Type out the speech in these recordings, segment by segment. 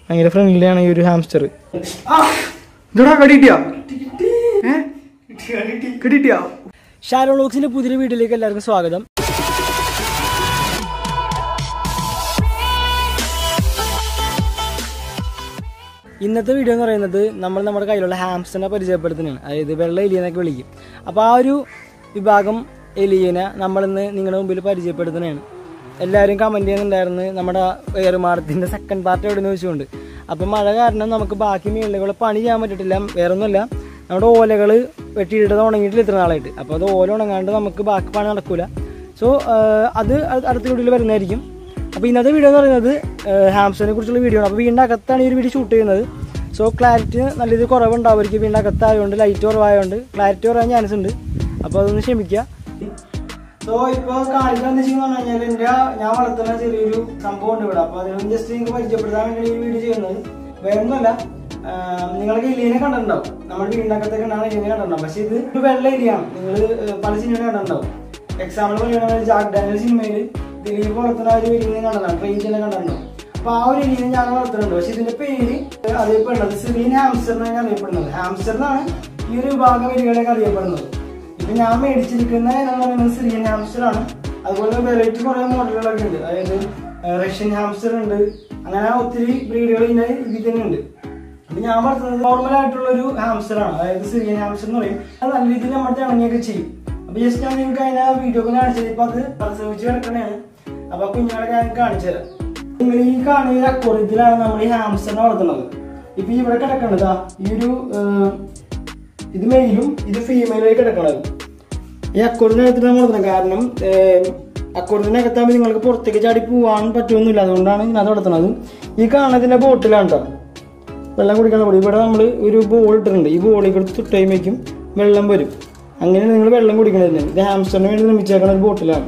ഭയങ്കര ഫ്രണ്ട്ലിയാണ് ഈ ഒരു ഹാംസ്റ്റർ ഇതെടാ കടിയിട്ടിയാ ഏ കിട്ടിയിട്ടിയാ ഷാരോ വ്ളോഗ്സിന്റെ പുതിയ വീഡിയോയിലേക്ക് എല്ലാവർക്കും സ്വാഗതം ഇന്നത്തെ വീഡിയോ എന്ന് പറയുന്നത് നമ്മൾ നമ്മുടെ കയ്യിലുള്ള ഹാംസ്റ്ററിനെ പരിചയപ്പെടുത്തുന്നതാണ് അതായത് വെള്ള എലി എന്നൊക്കെ വിളിക്കും അപ്പോൾ ആ ഒരു വിഭാഗം എലിയനെ നമ്മളിന്ന് നിങ്ങളുടെ മുമ്പിൽ പരിചയപ്പെടുത്തുന്നതാണ് എല്ലാവരും കമൻറ്റ് ചെയ്യുന്നുണ്ടായിരുന്നു നമ്മുടെ ഏറുമാടത്തിൻ്റെ സെക്കൻഡ് പാർട്ട് എവിടെ നിന്ന് വെച്ചുകൊണ്ട് അപ്പോൾ മഴ കാരണം നമുക്ക് ബാക്കി മീനുകൾ പണി ചെയ്യാൻ പറ്റിയിട്ടില്ല വേറൊന്നുമല്ല നമ്മുടെ ഓലകൾ വെട്ടിയിട്ടത് ഉണങ്ങിയിട്ടില്ല ഇത്ര നാളായിട്ട് അപ്പോൾ അത് ഓല ഉണങ്ങാണ്ട് നമുക്ക് ബാക്കി പണി നടക്കില്ല സോ അത് അടുത്ത വീഡിയോയിൽ വരുന്നതായിരിക്കും അപ്പോൾ ഇന്നത്തെ വീഡിയോ എന്ന് പറയുന്നത് ഹാംസ്റ്ററിനെ കുറിച്ചുള്ള വീഡിയോ ആണ് അപ്പോൾ വീടിൻ്റെ അകത്താണ് ഈ ഒരു വീഡിയോ ഷൂട്ട് ചെയ്യുന്നത് സോ ക്ലാരിറ്റി നല്ല രീതിയിൽ കുറവുണ്ടാവുമായിരിക്കും വീടിൻ്റെ അകത്തായതുകൊണ്ട് ലൈറ്റ് കുറവായതുകൊണ്ട് ക്ലാരിറ്റി കുറയാൻ ചാൻസ് ഉണ്ട് അപ്പോൾ അതൊന്ന് ക്ഷമിക്കുക സോ ഇപ്പോൾ കാണിക്കാന്ന് വെച്ച് കഴിഞ്ഞാൽ എൻ്റെ ഞാൻ വളർത്തുന്ന ചെറിയൊരു സംഭവം ഉണ്ട് ഇവിടെ അപ്പോൾ അതിനൊന്ന് ജസ്റ്റ് നിങ്ങൾക്ക് പരിചയപ്പെടുത്താൻ വേണ്ടി ഈ വീഡിയോ ചെയ്യുന്നത് വേറെ ഒന്നുമല്ല നിങ്ങൾക്ക് എലിയനെ കണ്ടിട്ടുണ്ടാവും നമ്മുടെ വീടിൻ്റെ അകത്തൊക്കെ ഉണ്ടാകുന്ന എലിയനെ കണ്ടിട്ടുണ്ടാവും പക്ഷേ ഇത് ഒരു വെള്ള എലിയാണ് നിങ്ങൾ പല സിനിമയിലും കണ്ടിട്ടുണ്ടാവും എക്സാമ്പിൾ പറയുകയാണെങ്കിൽ ജാക്ക് ഡാനിയൽ സിനിമയിൽ ദിലീപ് വളർത്തുന്ന ആ ഒരു എലിനെ കണ്ടതാണ് ട്രെയിൻ തന്നെ കണ്ടിട്ടുണ്ടാവും അപ്പൊ ആ ഒരു എലിനെ ഞാൻ വളർത്തുന്നുണ്ട് പക്ഷെ ഇതിന്റെ പേര് അറിയപ്പെടുന്നത് സിറിയൻ ഹാംസ്റ്റർ എന്നാണ് അറിയപ്പെടുന്നത് ഹാംസ്റ്റർ എന്നാണ് ഈ ഒരു വിഭാഗം എലികളൊക്കെ അറിയപ്പെടുന്നത് ഇപ്പൊ ഞാൻ മേടിച്ചിരിക്കുന്ന എന്ന് പറയുന്നത് സിറിയൻ ഹാംസ്റ്റർ ആണ് അതുപോലെ വെറൈറ്റി കുറെ മോഡലുകളൊക്കെ ഉണ്ട് അതായത് ഏഹ്, റഷ്യൻ ഹാംസ്റ്റർ ഉണ്ട് അങ്ങനെ ഒത്തിരി ബ്രീഡുകൾ ഇതിന്റെ ഇതിൽ തന്നെ ഉണ്ട് അപ്പൊ ഞാൻ വളർത്തുന്നത് നോർമൽ ആയിട്ടുള്ള ഒരു ഹാംസ്റ്റർ ആണ് അതായത് സിറിയൻ ഹാംസ്റ്റർ എന്ന് പറയും അത് നല്ല രീതിയിൽ നമ്മൾ ഇണങ്ങിയൊക്കെ ചെയ്യും അപ്പൊ ജസ്റ്റ് ഞാൻ നിങ്ങൾക്ക് അതിനെ വീഡിയോ ഒക്കെ കാണിച്ചത് ഇപ്പൊ അത് പ്രസവിച്ച് കിടക്കണേണ് അപ്പൊ കുഞ്ഞുങ്ങളെ ഞാൻ കാണിച്ചു തരാം നിങ്ങൾ ഈ കാണുന്ന അക്വറിയത്തിലാണ് നമ്മൾ ഈ ഹാംസ്റ്ററിനെ വളർത്തുന്നത് ഇപ്പൊ ഈ ഇവിടെ കിടക്കണത് ഈ ഒരു ഏഹ്, ഇത് മെയിലും ഇത് ഫീമെയിലായി കിടക്കണത് ഈ അക്വറിനകത്ത് നമ്മൾ വളർത്തുന്നത് കാരണം അക്വറിനകത്താകുമ്പോൾ നിങ്ങൾക്ക് പുറത്തേക്ക് ചാടി പോകാൻ പറ്റുമൊന്നുമില്ല അതുകൊണ്ടാണ് ഇതിനകത്ത് വളർത്തുന്നത് ഈ കാണുന്നതിന്റെ ബോട്ടിലാണ് കേട്ടോ വെള്ളം കുടിക്കാൻ കൂടി ഇവിടെ നമ്മൾ ഒരു ബോൾ ഇട്ടിട്ടുണ്ട് ഈ ബോളിൽ കൂടി തുട്ടയുമ്പോഴേക്കും വെള്ളം വരും അങ്ങനെയാണ് നിങ്ങൾ വെള്ളം കുടിക്കണത് ഇത് ഹാംസ്റ്ററിന് വേണ്ടി നിർമ്മിച്ചേക്കണ ഒരു ബോട്ടിലാണ്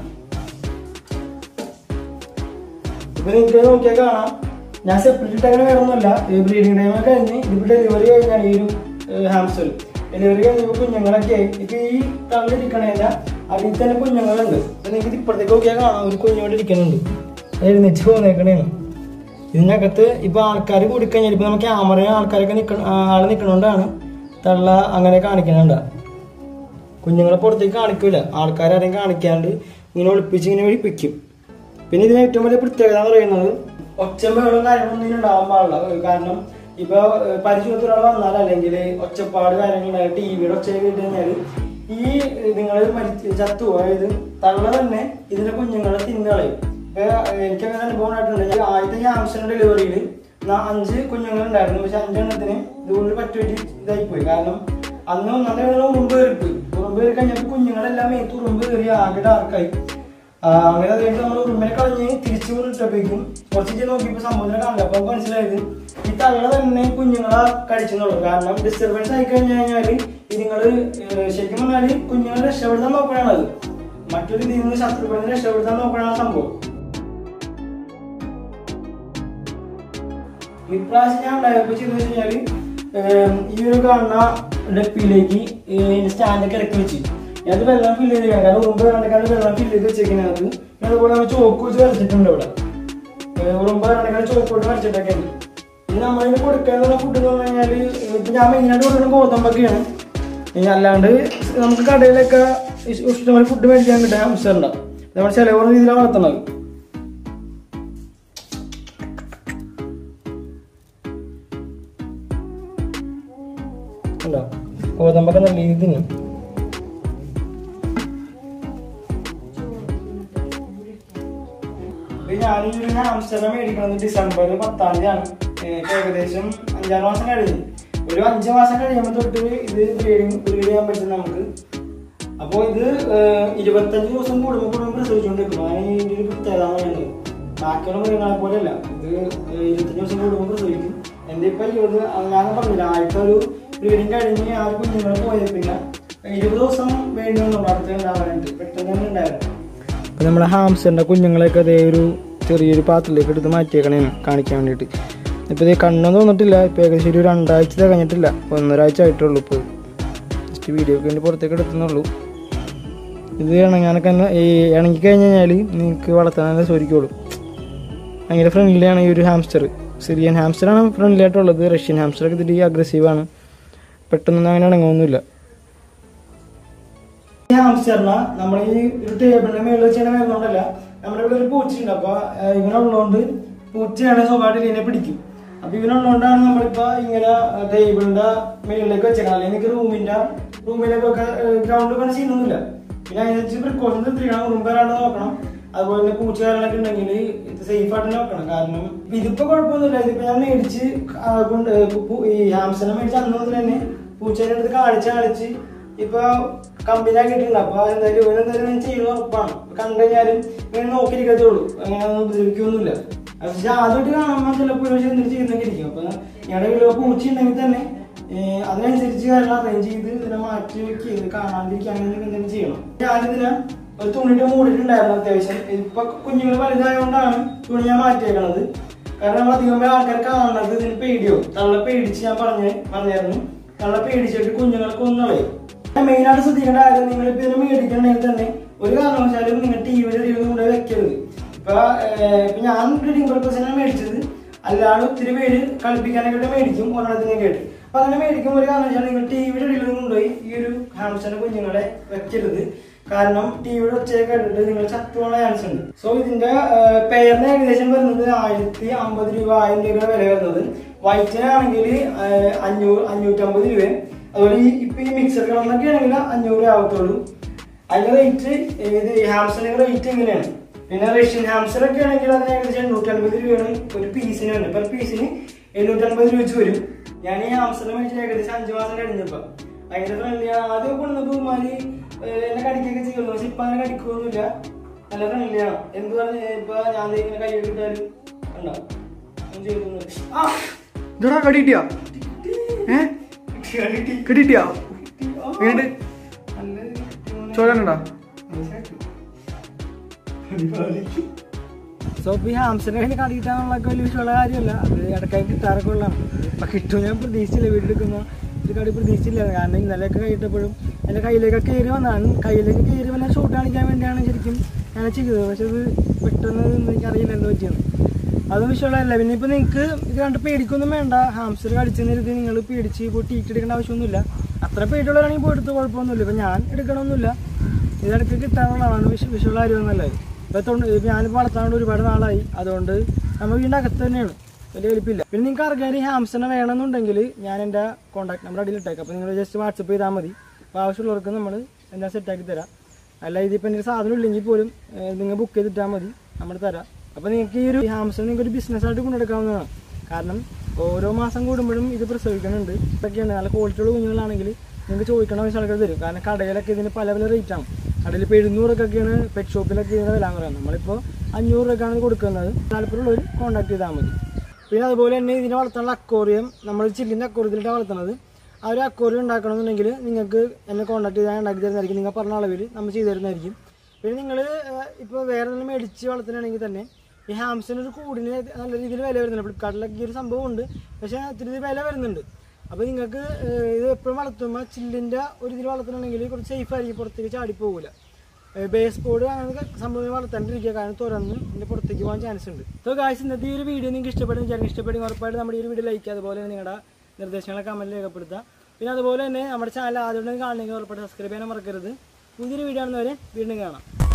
ഇപ്പൊ നിങ്ങൾക്ക് നോക്കിയാൽ കാണാം ഞാൻ സെപ്പറേറ്റ് അങ്ങനെ വേണമെന്നല്ല ഈ ബ്രീഡിംഗ് ടൈം ഒക്കെ കഴിഞ്ഞ് ഇതിപ്പോ ഡെലിവറി കഴിഞ്ഞാണ് ഈ ഒരു ഹാംസ്റ്റർ ഡെലിവറി കഴിഞ്ഞപ്പോൾ കുഞ്ഞുങ്ങളൊക്കെ ആയി ഇപ്പൊ ഈ തള്ളിരിക്കണേന്റെ അതിൽ തന്നെ കുഞ്ഞുങ്ങളുണ്ട് അപ്പൊ നിങ്ങൾക്ക് ഇപ്പുറത്തേക്ക് നോക്കിയാൽ കാണാം ഒരു കുഞ്ഞോട് ഇരിക്കുന്നുണ്ട് എഴുന്നേറ്റ് പോന്നേക്കണേന്ന് ഇതിനകത്ത് ഇപ്പൊ ആൾക്കാർ കൂടിക്കഴിഞ്ഞാൽ ഇപ്പൊ നമുക്ക് ക്യാമറ ആൾക്കാരൊക്കെ നിക്കണ ആള് നിക്കണോണ്ടാണ് തള്ള അങ്ങനെ കാണിക്കണണ്ട കുഞ്ഞുങ്ങളെ പുറത്തേക്ക് കാണിക്കൂല ആൾക്കാരും കാണിക്കാണ്ട് ഇങ്ങനെ ഒളിപ്പിച്ച് ഇങ്ങനെ ഒഴിപ്പിക്കും പിന്നെ ഇതിന് ഏറ്റവും വലിയ പ്രത്യേകത എന്ന് പറയുന്നത് ഒച്ചമ്പകളും കാര്യങ്ങളൊന്നും ഇതിന് ഉണ്ടാവാൻ പാടില്ല ഏഹ് കാരണം ഇപ്പൊ ഏഹ് പരിചയത്തിൽ ഒരാൾ വന്നാൽ അല്ലെങ്കിൽ ഒച്ചപ്പാട് കാര്യങ്ങളുണ്ടായി ടി വിയുടെ ഒച്ച കേട്ട് കഴിഞ്ഞാൽ ഈ നിങ്ങൾ മരിച്ച് ചത്തു അതായത് തള്ള തന്നെ ഇതിന്റെ കുഞ്ഞുങ്ങളെ തിന്നുകളയും ഇപ്പൊ എനിക്കങ്ങനെ അനുഭവം ഉണ്ടായിട്ടുണ്ട് ഞാൻ ആദ്യത്തെ ഹാംസ്റ്റർ ഡെലിവറിയിൽ അഞ്ച് കുഞ്ഞുങ്ങൾ ഉണ്ടായിരുന്നു പക്ഷെ അഞ്ചെണ്ണത്തിന് ഇതുകൊണ്ട് പറ്റുപറ്റി ഇതായി പോയി കാരണം അന്ന് ഒന്നാം തവണ ഉറുമ്പ് കയറിപ്പോയി ഉറുമ്പ് കയറി കഴിഞ്ഞപ്പോൾ കുഞ്ഞുങ്ങളെല്ലാം മേത്ത് ഉറുമ്പ് കയറി ആകെ ഡാർക്കായി ആ, അങ്ങനെ അത് കഴിഞ്ഞ് നമ്മൾ ഉറുമ്പിനെ കളഞ്ഞ് തിരിച്ചു കൊണ്ടിട്ടപ്പോഴേക്കും കുറച്ച് ചെയ്ത് നോക്കിയപ്പോൾ സംഭവത്തിനെ കാണില്ല അപ്പൊ നമുക്ക് മനസ്സിലായത് ഈ തള്ള തന്നെ കുഞ്ഞുങ്ങളെ കഴിച്ചെന്നുള്ളൂ കാരണം ഡിസ്റ്റർബൻസ് ആയി കഴിഞ്ഞു കഴിഞ്ഞാല് ഇതുങ്ങള് ഏഹ് ശരിക്കും പറഞ്ഞാല് കുഞ്ഞുങ്ങളെ രക്ഷപ്പെടുത്താൻ നോക്കണതാണ് അത് മറ്റൊരു ഇതിൽ നിന്ന് ശത്രുക്കളിൽ രക്ഷപ്പെടുത്താൻ നോക്കണതാണ് സംഭവം ഇപ്രാവശ്യം ഞാൻ ഉണ്ടായപ്പോ ചെയ്തെന്ന് വെച്ചാല് ഏം, ഈ ഒരു കാണുന്ന ഡപ്പിയിലേക്ക് സ്റ്റാൻഡൊക്കെ ഇറക്കി വെച്ച് അത് വെള്ളം ഫില്ല് ചെയ്ത് കഴിഞ്ഞാൽ കാരണം ഉറുമ്പ് കണ്ടക്കാണ്ട് വെള്ളം ഫില്ല് ചെയ്ത് വെച്ചേക്കുന്നത് അതുപോലെ നമ്മൾ ചോക്ക് വെച്ച് വരച്ചിട്ടുണ്ട് ഇവിടെ ഏ, ഉറുമ്പ് കണ്ടക്കാണ്ട് ചോക്ക് കൊണ്ട് വരച്ചിട്ടൊക്കെ ഉണ്ട് ഇത് നമ്മളിന് കൊടുക്കാനുള്ള ഫുഡ് എന്ന് പറഞ്ഞു കഴിഞ്ഞാല് ഇപ്പൊ ഞാൻ മെയിനായിട്ട് കൊടുക്കുന്ന ഗോതമ്പൊക്കെയാണ് ഇനി അല്ലാണ്ട് നമുക്ക് കടയിലൊക്കെ ഇഷ്- ഇഷ്ടംപോലെ ഫുഡ് മേടിക്കാൻ കിട്ടാൻ അവസരമുണ്ടാവും നമ്മൾ ചിലവ് രീതിയിലാണ് വളർത്തുന്നത് ഉണ്ടോ ഗോതമ്പൊക്കെ നല്ല രീതിയിൽ തിന്നും ഞാനൊരു ആംസ്റ്റർഡം മേടിക്കുന്നത് ഡിസംബർ പത്താം തീയതിയാണ് ഏഹ് ഏകദേശം അഞ്ചാറ് മാസം കഴിഞ്ഞു ഒരു അഞ്ച് മാസം കഴിയുമ്പോൾ തൊട്ട് ഇത് ബ്രീഡിങ് ബ്രീഡ് ചെയ്യാൻ പറ്റും നമുക്ക് അപ്പോൾ ഇത് ഏഹ് ഇരുപത്തഞ്ച് ദിവസം കൂടുമ്പോൾ കൂടുമ്പോൾ പ്രസവിച്ചുകൊണ്ടിരിക്കും അതാണ് ഇതിന്റെ ഒരു പ്രത്യേകത എന്ന് പറയുന്നത് ബാക്കിയുള്ള മൃഗങ്ങളെ പോലെയല്ല ഇത് ഏഹ് ഇരുപത്തഞ്ച് ദിവസം കൂടുമ്പോൾ പ്രസവിക്കും എൻ്റെ ഇപ്പം ഇരുപത് ഞാൻ പറഞ്ഞില്ല ആദ്യത്തെ ഒരു ബ്രീഡിങ് കഴിഞ്ഞ് ആ ഒരു കുഞ്ഞുങ്ങളെ പോയത് പിന്നെ ഇരുപത് ദിവസം വേണ്ടി വന്നു അടുത്ത് ഉണ്ടാവാനായിട്ട് പെട്ടെന്ന് തന്നെ ഉണ്ടായിരുന്നു അപ്പോൾ നമ്മുടെ ഹാംസ്റ്ററിൻ്റെ കുഞ്ഞുങ്ങളെയൊക്കെ അതേ ഒരു ചെറിയൊരു പാത്രത്തിലേക്ക് എടുത്ത് മാറ്റിയേക്കണേന് കാണിക്കാൻ വേണ്ടിയിട്ട് ഇപ്പോൾ ഇത് കണ്ണൊന്നും തോന്നിട്ടില്ല ഇപ്പോൾ ഏകദേശം ഒരു രണ്ടാഴ്ച തികഞ്ഞിട്ടില്ല ഒന്നൊരാഴ്ച ആയിട്ടുള്ളൂ ഇപ്പോൾ ജസ്റ്റ് വീഡിയോക്ക് വേണ്ടി പുറത്തേക്ക് എടുത്തുന്നുള്ളൂ ഇത് ഇണങ്ങാനൊക്കെ തന്നെ ഈ ഇണങ്ങി കഴിഞ്ഞ് കഴിഞ്ഞാൽ നിങ്ങൾക്ക് വളർത്താൻ തന്നെ സോരിക്കുള്ളൂ ഭയങ്കര ഫ്രണ്ട്ലിയാണ് ഈ ഒരു ഹാംസ്റ്റർ സിറിയൻ ഹാംസ്റ്ററാണ് ഫ്രണ്ട്ലി ആയിട്ടുള്ളത് റഷ്യൻ ഹാംസ്റ്ററൊക്കെ ഇതിരി അഗ്രസീവ് ആണ് പെട്ടെന്നൊന്നും അങ്ങനെ അടങ്ങുമൊന്നുമില്ല ഈ ഹാംസ്റ്ററിനെ നമ്മൾ ഈ ഒരു ടേബിളിന്റെ മേളിൽ വെച്ചാൽ വരുന്നോണ്ടല്ല നമ്മുടെ ഇവിടെ ഒരു പൂച്ചയുണ്ട് അപ്പൊ ഏഹ്, ഇവനുള്ളതുകൊണ്ട് പൂച്ചയാണ് സ്വഭാവമായിട്ട് ഇതിനെ പിടിക്കും അപ്പൊ ഇവനുള്ളതുകൊണ്ടാണ് നമ്മളിപ്പോ ഇങ്ങനെ ടേബിളിന്റെ മേളിലേക്ക് വെച്ചേക്കണം അല്ലെങ്കിൽ റൂമിന്റെ റൂമിലേക്കൊക്കെ ഗ്രൗണ്ട് കൊണ്ട് ചെയ്യുന്നൊന്നുമില്ല പിന്നെ അതിനനുസരിച്ച് പ്രിക്കോഷൻസ് എടുത്തിരിക്കണം റൂം വരാണ്ട് നോക്കണം അതുപോലെ തന്നെ പൂച്ച കാര്യങ്ങളൊക്കെ ഉണ്ടെങ്കിൽ ഇത് സേഫ് ആയിട്ട് നോക്കണം കാരണം ഇതിപ്പോ കുഴപ്പമൊന്നുമില്ല ഇതിപ്പോ ഞാൻ മേടിച്ച് ആ, കൊണ്ട് പു- ഈ ഹാംസനെ മേടിച്ച് അന്ന് മുതൽ തന്നെ പൂച്ചേനെ അടുത്ത് കാണിച്ച് കാണിച്ച് ഇപ്പൊ കമ്പനി ആക്കിയിട്ടുണ്ട് അപ്പൊ എന്തായാലും ഇവൻ എന്തായാലും ഞാൻ ചെയ്യുന്ന ഉറപ്പാണ് കണ്ടു കഴിഞ്ഞാലും ഇങ്ങനെ നോക്കിയിരിക്കത്തുള്ളൂ അങ്ങനെ ഒന്നും ഉപദ്രവിക്കൊന്നുമില്ല പക്ഷെ ആദ്യമായിട്ട് കാണുമ്പോൾ ചിലപ്പോൾ ഒരു എന്തെങ്കിലും ചെയ്യുന്നൊക്കെ ഇരിക്കും അപ്പൊ ഞങ്ങളുടെ വീട്ടിൽ പൂച്ച ഉണ്ടെങ്കിൽ തന്നെ ഏഹ് അതിനനുസരിച്ച് കാര്യങ്ങൾ അറേഞ്ച് ചെയ്ത് ഇതിനെ മാറ്റി വെക്കുക ഇത് കാണാണ്ടിരിക്കുക അങ്ങനെ എന്തെങ്കിലും ചെയ്യണം ഞാനിതിനെ ഒരു തുണിട്ട് മൂടിയിട്ടുണ്ടായിരുന്നു അത്യാവശ്യം ഇപ്പൊ കുഞ്ഞുങ്ങൾ വലുതായതുകൊണ്ടാണ് തുണി ഞാൻ മാറ്റിയേക്കണത് കാരണം നമ്മൾ അധികം പേര് ആൾക്കാർ കാണുന്നത് ഇതിന് പേടിയോ തള്ള പേടിച്ച് ഞാൻ പറഞ്ഞ പറഞ്ഞായിരുന്നു തള്ള പേടിച്ചിട്ട് കുഞ്ഞുങ്ങളെ കൊന്നുകളയും മെയിൻ ആയിട്ട് ശ്രദ്ധിക്കേണ്ട കാര്യം നിങ്ങൾ ഇപ്പൊ ഇതിനെ മേടിക്കണമെങ്കിൽ തന്നെ ഒരു കാരണവശാലും നിങ്ങൾ ടി വിയുടെ അടിയിൽ കൊണ്ട് വെക്കരുത് ഇപ്പൊ ഏഹ്, ഇപ്പൊ ഞാൻ റീഡിംഗ് പർപ്പസിനാണ് മേടിച്ചത് അല്ലാതെ ഒത്തിരി പേര് കളിപ്പിക്കാനൊക്കെ മേടിക്കും ഒരെണ്ണത്തിനൊക്കെ ആയിട്ട് അപ്പൊ അങ്ങനെ മേടിക്കുമ്പോൾ ഒരു കാരണവശാലും നിങ്ങൾ ടി വിയുടെ അടിയിൽ കൊണ്ടുപോയി ഈ ഒരു ഹാംസ്റ്ററിന്റെ കുഞ്ഞുങ്ങളെ വെക്കരുത് കാരണം ടിവിയുടെ ഒച്ചയൊക്കെ കേട്ടിട്ട് നിങ്ങൾ ചത്തുപോകാൻ ചാൻസ് ഉണ്ട് സോ ഇതിന്റെ പെയറിന് ഏകദേശം വരുന്നത് ആയിരത്തി അമ്പത് രൂപ ആയിരം രൂപ വില വരുന്നത് വൈറ്റിനാണെങ്കിൽ അഞ്ഞൂറ് അഞ്ഞൂറ്റമ്പത് രൂപ അതുപോലെ ഈ ഇപ്പൊ ഈ മിക്സർ കളറിനൊക്കെ ആണെങ്കിൽ അഞ്ഞൂറ് ആവത്തുള്ളൂ അതിന്റെ റേറ്റ് ഇത് ഹാംസ്റ്ററിന്റെ റേറ്റ് എങ്ങനെയാണ് പിന്നെ റഷ്യൻ ഹാംസ്റ്റർ ഒക്കെ ആണെങ്കിൽ അതിന് ഏകദേശം എണ്ണൂറ്റി അൻപത് രൂപയാണ് ഒരു പീസിന് വരുന്നത് പെർ പീസിന് എണ്ണൂറ്റി അൻപത് രൂപ വെച്ച് വരും ഞാൻ ഈ ഹാംസ്റ്ററിനെ മേടിച്ചിട്ട് ഏകദേശം അഞ്ചു മാസം കഴിഞ്ഞപ്പോ ഭയങ്കര ഫ്രണ്ട്ലി ആദ്യം കൊണ്ടുവന്നപ്പോ ഉമ്മാര് ഏഹ് എന്നെ കടിക്കൊക്കെ ചെയ്യുള്ളൂ പക്ഷെ ഇപ്പൊ അങ്ങനെ കടിക്കൊന്നുമില്ല നല്ല ഫ്രണ്ട്ലി ആണ് എന്ത് പറഞ്ഞ ഇപ്പൊ ഞാൻ ദേ ഇങ്ങനെ കൈ കിട്ടാലും ഉണ്ടോ ഒന്നും ചെയ്തൊന്നുമില്ല ആ ഇതെടാ കടിയിട്ടിയാ ഏ കടിയിട്ടിയാ വീട് ചോദനുണ്ടാ സോ ഇപ്പൊ ഈ ഹാംസ്റ്ററിനെ കയ്യിൽ കടി കിട്ടാനുള്ളതൊക്കെ വലിയ വിഷയമുള്ള കാര്യമല്ല അത് ഇടയ്ക്കായി കിട്ടാറൊക്കെ ഉള്ളതാണ് ഇപ്പൊ കിട്ടും ഞാൻ പ്രതീക്ഷിച്ചില്ല വീട്ടിലെടുക്കുന്ന ഒരു കടി പ്രതീക്ഷിച്ചില്ല കാരണം ഇന്നലെയൊക്കെ കഴിയിട്ടപ്പോഴും എൻ്റെ കയ്യിലേക്കൊക്കെ കയറി വന്നതാണ് കയ്യിലേക്ക് കയറി വന്നാൽ ഷോട്ട് കാണിക്കാൻ വേണ്ടിയാണ് ശരിക്കും ഞാൻ ചെയ്തത് പക്ഷെ അത് പെട്ടെന്ന് എനിക്കറിയില്ല എന്താ പറ്റിയെന്ന് അത് വിഷയമുള്ളതല്ല പിന്നെ ഇപ്പൊ നിങ്ങൾക്ക് ഇത് കണ്ട് പേടിക്കൊന്നും വേണ്ട ഹാംസ്റ്റർ കടിച്ചു നേരത്തെ നിങ്ങൾ പേടിച്ച് പോയി ടീറ്റ് എടുക്കേണ്ട ആവശ്യമൊന്നുമില്ല അത്ര പേടിയുള്ളവരാണെങ്കിൽ പോയി എടുത്ത് കുഴപ്പമൊന്നുമില്ല ഇപ്പൊ ഞാൻ എടുക്കണമൊന്നുമില്ല ഇതിടയ്ക്ക് കിട്ടാനുള്ളതാണ് വിഷ വിഷയമുള്ള കാര്യമൊന്നുമല്ല ഇപ്പൊ തൊണ്ട് ഇപ്പൊ ഞാനിപ്പോൾ വളർത്താണ്ട് ഒരുപാട് നാളായി അതുകൊണ്ട് നമ്മൾ വീടിൻ്റെ അകത്ത് തന്നെയാണ് വലിയ വലിപ്പില്ല പിന്നെ നിങ്ങൾക്ക് അറിയാൻ ഈ ഹാംസ്റ്ററിനെ വേണമെന്നുണ്ടെങ്കിൽ ഞാൻ എൻ്റെ കോൺടാക്ട് നമ്പർ അടിയിൽ ഇട്ടേക്കാം അപ്പോൾ നിങ്ങൾ ജസ്റ്റ് വാട്സപ്പ് ചെയ്താൽ മതി അപ്പോൾ ആവശ്യമുള്ളവർക്ക് നമ്മൾ എന്താ സെറ്റാക്കി തരാം അല്ല ഇതിപ്പോൾ എൻ്റെ സാധനം ഇല്ലെങ്കിൽ പോലും നിങ്ങൾ ബുക്ക് ചെയ്തിട്ടാൽ മതി നമ്മൾ തരാം അപ്പോൾ നിങ്ങൾക്ക് ഈ ഒരു ഹാംസ്റ്റർ നിങ്ങൾക്ക് ഒരു ബിസിനസ്സായിട്ട് കൊണ്ടെടുക്കാവുന്നതാണ് കാരണം ഓരോ മാസം കൂടുമ്പോഴും ഇത് പ്രസവിക്കുന്നുണ്ട് ഇതൊക്കെയാണ് നല്ല ക്വാളിറ്റിയുള്ള കുഞ്ഞുങ്ങളാണെങ്കിൽ നിങ്ങൾക്ക് ചോദിക്കണ പൈസ ആൾക്കാർ തരും കാരണം കടയിലൊക്കെ ഇതിന് പല പല റേറ്റാണ് കടയിൽ ഇപ്പോൾ എഴുന്നൂറൊക്കെയാണ് പെറ്റ് ഷോപ്പിലൊക്കെ ഇതിന് വില എന്ന് പറയുന്നത് നമ്മളിപ്പോൾ അഞ്ഞൂറ് രൂപയ്ക്കാണ് ഇത് കൊടുക്കുന്നത് താല്പര്യമുള്ളവർ കോൺടാക്ട് ചെയ്താൽ മതി പിന്നെ അതുപോലെ തന്നെ ഇതിനെ വളർത്താനുള്ള അക്കോറിയം നമ്മൾ ചില്ലിൻ്റെ അക്കോറിയത്തിലിട്ടാണ് വളർത്തുന്നത് ആ ഒരു അക്കോറിയം ഉണ്ടാക്കണമെന്നുണ്ടെങ്കിൽ നിങ്ങൾക്ക് എന്നെ കോൺടാക്ട് ചെയ്താൽ ഉണ്ടാക്കി തരുന്നതായിരിക്കും നിങ്ങൾ പറഞ്ഞ അളവിൽ നമ്മൾ ചെയ്തു തരുന്നതായിരിക്കും പിന്നെ നിങ്ങൾ ഇപ്പോൾ വേറെ എന്തെങ്കിലും മേടിച്ച് വളർത്തുകയാണെങ്കിൽ തന്നെ ഈ ഹാംസിന് ഒരു കൂടിന് നല്ല രീതിയിൽ വില വരുന്നുണ്ട് ഫ്ലിപ്കാർട്ടിലൊക്കെ ഈ ഒരു സംഭവം ഉണ്ട് പക്ഷേ ഒത്തിരി വില വരുന്നുണ്ട് അപ്പോൾ നിങ്ങൾക്ക് ഏഹ്, ഇത് എപ്പോഴും വളർത്തുമ്പോൾ ചില്ലിൻ്റെ ഒരു ഇതിൽ വളർത്തണമെങ്കിൽ കുറച്ച് സേഫ് ആയിരിക്കും പുറത്തേക്ക് ചാടിപ്പോകില്ല ബേസ് ബോർഡ് അങ്ങനത്തെ സംഭവം വളർത്താണ്ടിരിക്കുക കാരണം തുറന്ന് ഇതിൻ്റെ പുറത്തേക്ക് പോകാൻ ചാൻസ് ഉണ്ട് സോ ഗായ്സ് ഇന്നത്തെ ഈ ഒരു വീഡിയോ നിങ്ങൾക്ക് ഇഷ്ടപ്പെടുന്ന വിചാരിക്കും ഇഷ്ടപ്പെടുന്ന ഉറപ്പായിട്ട് നമ്മുടെ ഈ ഒരു വീഡിയോ ലൈക്ക് ചെയ്യുക അതുപോലെ തന്നെ നിങ്ങളുടെ നിർദ്ദേശങ്ങളെ കമൻറ്റ് രേഖപ്പെടുത്തുക പിന്നെ അതുപോലെ തന്നെ നമ്മുടെ ചാനൽ ആദ്യം കാണണമെങ്കിൽ ഉറപ്പായിട്ട് സബ്സ്ക്രൈബ് ചെയ്യാൻ മറക്കരുത് പുതിയൊരു വീഡിയോ ആണെന്നവരെ വീണ്ടും കാണാം